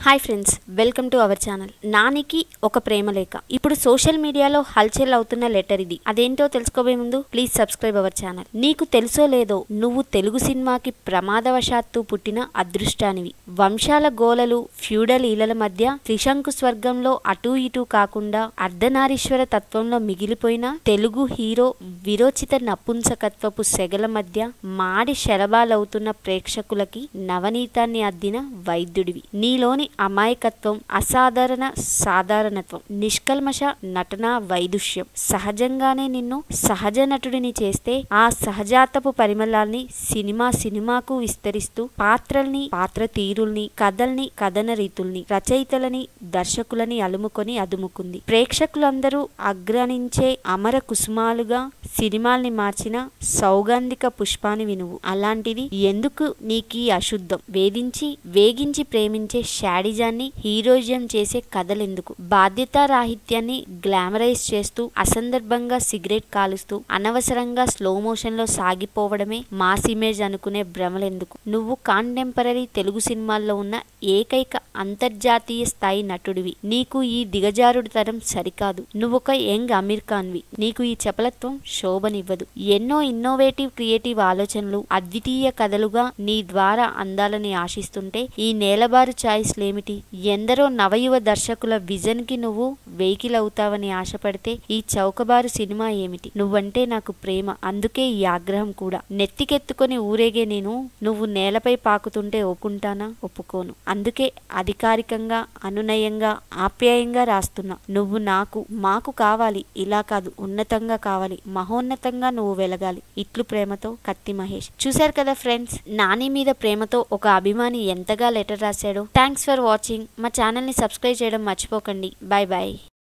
hi friends welcome to our channel నానికి ఒక ప్రేమ లేఖ ఇప్పుడు సోషల్ మీడియాలో హల్చల్ అవుతున్న లెటర్ ఇది అదేంటో తెలుసుకోబోయే ముందు ప్లీజ్ సబ్స్క్రైబ్ అవర్ ఛానల్ నీకు తెలుసో లేదో నువ్వు తెలుగు సినిమాకి ప్రమాదవశాత్తు పుట్టిన అదృష్టానివి వంశాల గోలలు ఫ్యూడల్ ఈలల మధ్య త్రిశంకు స్వర్గంలో అటూ ఇటూ కాకుండా అర్ధనారీశ్వర తత్వంలో మిగిలిపోయిన తెలుగు హీరో విరోచిత నపుంసకత్వపు సెగల మధ్య మాడి శరబాలవుతున్న ప్రేక్షకులకి నవనీతాన్ని అద్దిన వైద్యుడివి నీలోని అమాయకత్వం అసాధారణ సాధారణత్వం నిష్కల్మష నటన వైదుష్యం సహజంగానే నిన్ను సహజ నటుడిని చేస్తే ఆ సహజాతపు పరిమళాల్ని సినిమా సినిమాకు విస్తరిస్తూ పాత్రల్ని పాత్ర తీరుల్ని కథల్ని కథన రీతుల్ని రచయితలని దర్శకులని అలుముకొని అదుముకుంది ప్రేక్షకులందరూ అగ్రనించే అమర కుసుమాలుగా సినిమాల్ని మార్చిన సౌగంధిక పుష్పాని వినువు అలాంటిది ఎందుకు నీకీ అశుద్ధం వేధించి వేగించి ప్రేమించే షాడిజాన్ని హీరోయిజం చేసే కథలెందుకు బాధ్యతారాహిత్యాన్ని గ్లామరైజ్ చేస్తూ అసందర్భంగా సిగరెట్ కాలుస్తూ అనవసరంగా స్లో మోషన్ లో సాగిపోవడమే మాస్ ఇమేజ్ అనుకునే భ్రమలెందుకు నువ్వు కాంటెంపరీ తెలుగు సినిమాల్లో ఉన్న ఏకైక అంతర్జాతీయ స్థాయి నటుడివి నీకు ఈ దిగజారుడు తరం సరికాదు నువ్వొక యంగ్ అమీర్ ఖాన్వి నీకు ఈ చపలత్వం శోభనివ్వదు ఎన్నో ఇన్నోవేటివ్ క్రియేటివ్ ఆలోచనలు అద్వితీయ కథలుగా నీ ద్వారా అందాలని ఆశిస్తుంటే ఈ నేలబారు ఛాయిస్లేమిటి ఎందరో నవయువ దర్శకుల విజన్ కి నువ్వు వెహికల్ అవుతావని ఆశపడితే ఈ చౌకబారు సినిమా ఏమిటి నువ్వంటే నాకు ప్రేమ అందుకే ఈ ఆగ్రహం కూడా నెత్తికెత్తుకొని ఊరేగే నేను నువ్వు నేలపై పాకుతుంటే ఒప్పుకుంటానా ఒప్పుకోను అందుకే అధికారికంగా అనునయంగా ఆప్యాయంగా రాస్తున్నా నువ్వు నాకు మాకు కావాలి ఇలా కాదు ఉన్నతంగా కావాలి మహోన్నతంగా నువ్వు వెలగాలి ఇట్లు ప్రేమతో కత్తి మహేష్ చూశారు కదా ఫ్రెండ్స్ నాని మీద ప్రేమతో ఒక అభిమాని ఎంతగా లెటర్ రాశాడో థ్యాంక్స్ ఫర్ వాచింగ్ మా ఛానల్ని సబ్స్క్రైబ్ చేయడం మర్చిపోకండి బాయ్ బాయ్